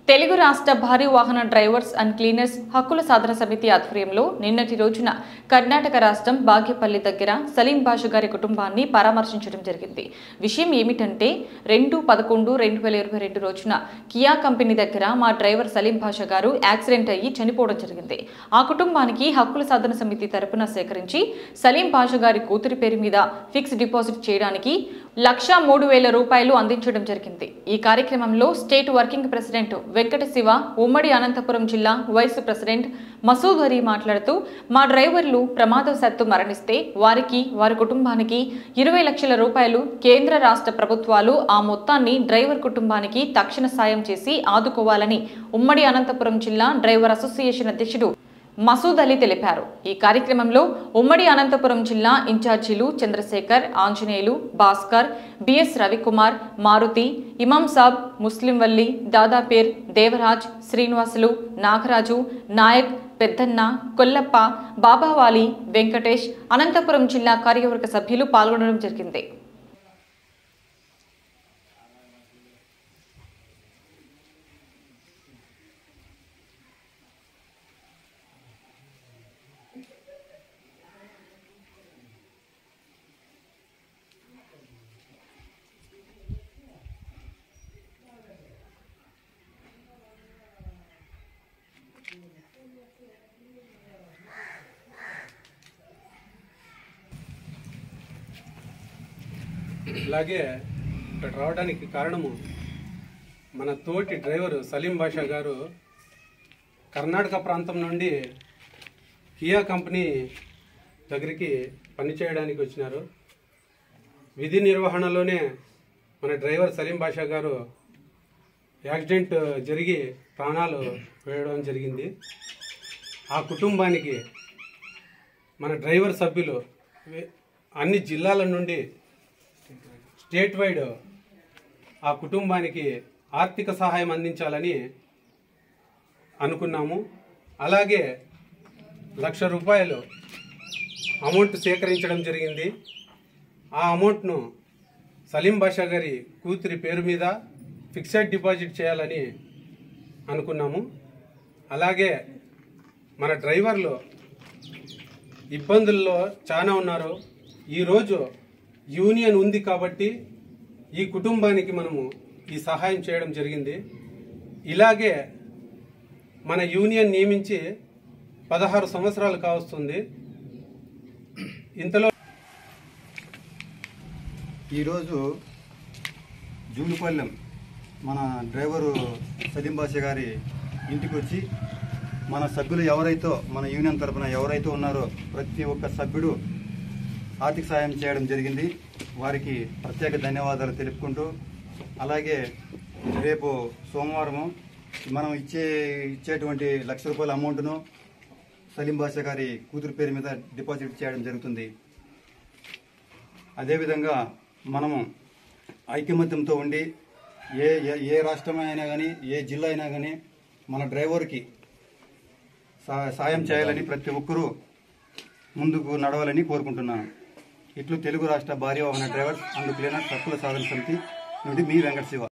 తెలుగు రాష్ట్ర భారీ వాహన డ్రైవర్స్ అండ్ క్లీనర్స్ హక్కుల సాధన సమితి ఆధ్వర్యంలో నిన్నటి రోజున కర్ణాటక రాష్ట్రం బాగేపల్లి దగ్గర సలీం బాషు గారి కుటుంబాన్ని పరామర్శించడం జరిగింది విషయం ఏమిటంటే రెండు పదకొండు రెండు వేల ఇరవై రెండు రోజున కియా కంపెనీ దగ్గర మా డ్రైవర్ సలీం బాషా గారు యాక్సిడెంట్ అయ్యి చనిపోవడం జరిగింది ఆ కుటుంబానికి హక్కుల సాధన సమితి తరపున సేకరించి సలీం బాషా గారి కూతురి పేరు మీద ఫిక్స్ డిపాజిట్ చేయడానికి లక్ష మూడు వేల రూపాయలు అందించడం జరిగింది ఈ కార్యక్రమంలో state working president Venkata Siva ఉమ్మడి అనంతపురం జిల్లా వైస్ ప్రెసిడెంట్ మసూద్ అలీ మాట్లాడుతూ మా డ్రైవర్లు ప్రమాదవశాత్తు మరణిస్తే వారికి వారి కుటుంబానికి ఇరవై లక్షల రూపాయలు కేంద్ర రాష్ట్ర ప్రభుత్వాలు ఆ మొత్తాన్ని డ్రైవర్ కుటుంబానికి తక్షణ సాయం చేసి ఆదుకోవాలని ఉమ్మడి అనంతపురం జిల్లా డ్రైవర్ అసోసియేషన్ అధ్యక్షుడు మసూద్ అలీ తెలిపారు ఈ కార్యక్రమంలో ఉమ్మడి అనంతపురం జిల్లా ఇన్ఛార్జీలు చంద్రశేఖర్ ఆంజనేయులు భాస్కర్ బిఎస్ రవికుమార్ మారుతి ఇమాం సాబ్ ముస్లింవల్లి దాదాపేర్ దేవరాజ్ శ్రీనివాసులు నాగరాజు నాయక్ పెద్దన్న కొల్లప్ప బాబావాలి వెంకటేష్ అనంతపురం జిల్లా కార్యవర్గ సభ్యులు పాల్గొనడం జరిగింది ఇలాగే ఇక్కడ రావడానికి కారణము మన తోటి డ్రైవరు సలీం బాషా గారు కర్ణాటక ప్రాంతం నుండి కియా కంపెనీ దగ్గరికి పనిచేయడానికి వచ్చినారు విధి నిర్వహణలోనే మన డ్రైవర్ సలీం బాషా గారు యాక్సిడెంట్ జరిగి ప్రాణాలు వేయడం జరిగింది ఆ కుటుంబానికి మన డ్రైవర్ సభ్యులు వే- అన్ని జిల్లాల నుండి స్టేట్ వైడ్ ఆ కుటుంబానికి ఆర్థిక సహాయం అందించాలని అనుకున్నాము అలాగే లక్ష రూపాయలు అమౌంట్ సేకరించడం జరిగింది ఆ అమౌంట్ను సలీం బాషా గారి కూతురి పేరు మీద ఫిక్సెడ్ డిపాజిట్ చేయాలని అనుకున్నాము అలాగే మన డ్రైవర్లు ఇబ్బందుల్లో చాలా ఉన్నారు ఈరోజు యూనియన్ ఉంది కాబట్టి ఈ కుటుంబానికి మనము ఈ సహాయం చేయడం జరిగింది ఇలాగే మన యూనియన్ నియమించి పదహారు సంవత్సరాలు కావస్తుంది ఇంతలో ఈరోజు జూలుపల్లెం మన డ్రైవరు సలీం బాషా గారి ఇంటికి వచ్చి మన సభ్యులు ఎవరైతే మన యూనియన్ తరపున ఎవరైతే ఉన్నారో ప్రతి ఒక్క సభ్యుడు ఆర్థిక సాయం చేయడం జరిగింది వారికి ప్రత్యేక ధన్యవాదాలు తెలుపుకుంటూ అలాగే రేపు సోమవారము మనం ఇచ్చే ఇచ్చేటువంటి లక్ష రూపాయల అమౌంట్ను సలీం బాషా గారి కూతురు పేరు మీద డిపాజిట్ చేయడం జరుగుతుంది అదేవిధంగా మనము ఐకమత్యంతో ఉండి ఏ ఏ- ఏ రాష్ట్రం అయినా కానీ ఏ జిల్లా అయినా కానీ మన డ్రైవర్కి సా- సాయం చేయాలని ప్రతి ఒక్కరూ ముందుకు నడవాలని కోరుకుంటున్నాను ఇట్లు తెలుగు రాష్ట్ర భారీ వాహన డ్రైవర్స్ అండ్ క్లీనర్ తక్కువ సాధన సమితి నుండి మీ వెంకట శివ